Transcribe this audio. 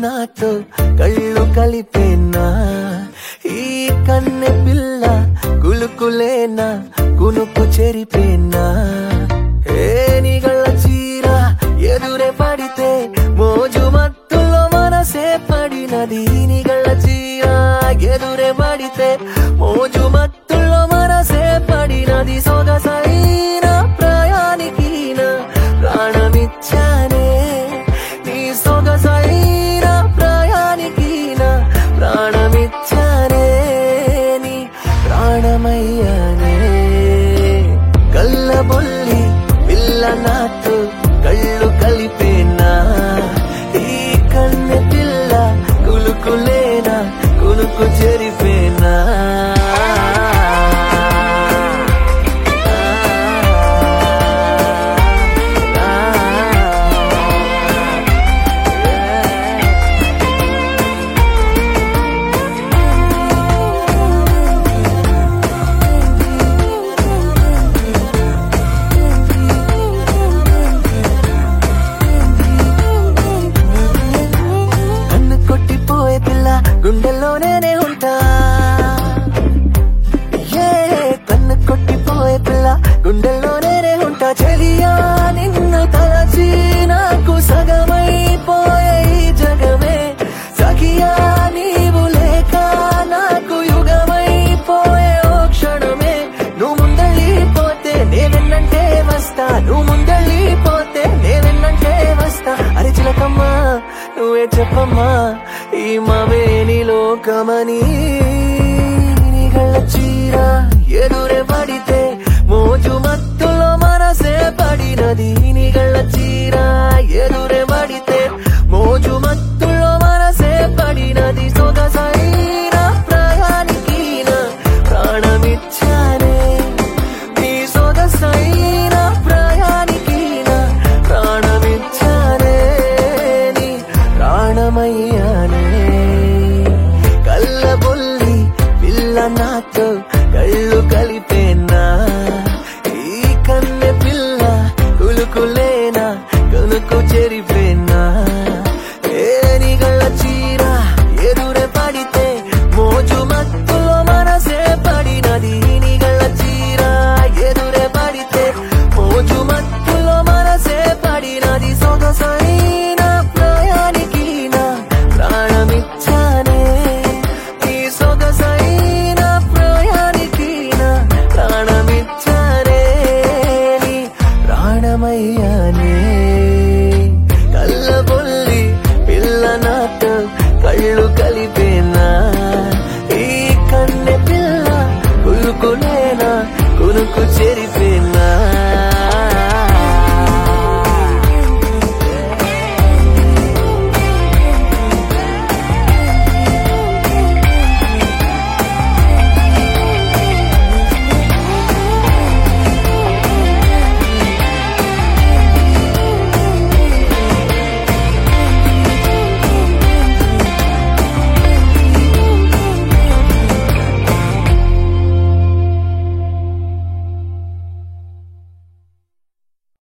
నాతో కళ్ళు కలిపేనా ఈ కన్నె పిల్ల కులుకులేనా కునుకు చెరిపేనా ఏ నిగళ్ళ చీర ఎదురే పడితే మోజు మత్తులో మనసే పడినది నిగళ్ళ చీర ఎదురే పడితే మోజు మత్తులో మనసే పడినది సొగసైన ప్రయానికి నా ప్రాణమిచ్చానే నీ సొగసైన ప్రయానికి నా ప్రాణమిచ్చానే నీ ప్రాణమయ్యానే కళ్ళబొల్లి పిల్ల నాతో కళ్ళు కలిపేనా ఈ కన్నె పిల్ల కులుకులేనా కులుకు చెరిపేనా కన్ను కొట్టిపోయే పిల్ల గుండెల్లోనే ఉంటా ఏ కన్ను కొట్టిపోయే పిల్ల గుండెల్లోనే ఉంటా చెలియా నిన్ను తలచి నాకు సగమైపోయే ఈ జగమే సఖియా నీవు లేక నాకు యుగమైపోయే ఓ క్షణమే నువ్వు ముందళ్ళిపోతే నేనెన్నంటే వస్తా నువ్వు ముందళ్ళిపోతే నేనెన్నంటే వస్తా అరే చిలకమ్మా నువ్వే చెప్పమ్మా ఈ మవేని లోకమని నిగళ్ళ చీర ఎదురే పడితే మోజు మత్తులో మనసే పడినది నిగళ్ళ చీర ఎదురే పడితే మోజు మత్తులో మనసే పడినది సొగసైన ప్రయానికి నా ప్రాణమిచ్చానే నీ సొగసైన ప్రయానికి నా ప్రాణమిచ్చానే నీ ప్రాణమయ్యా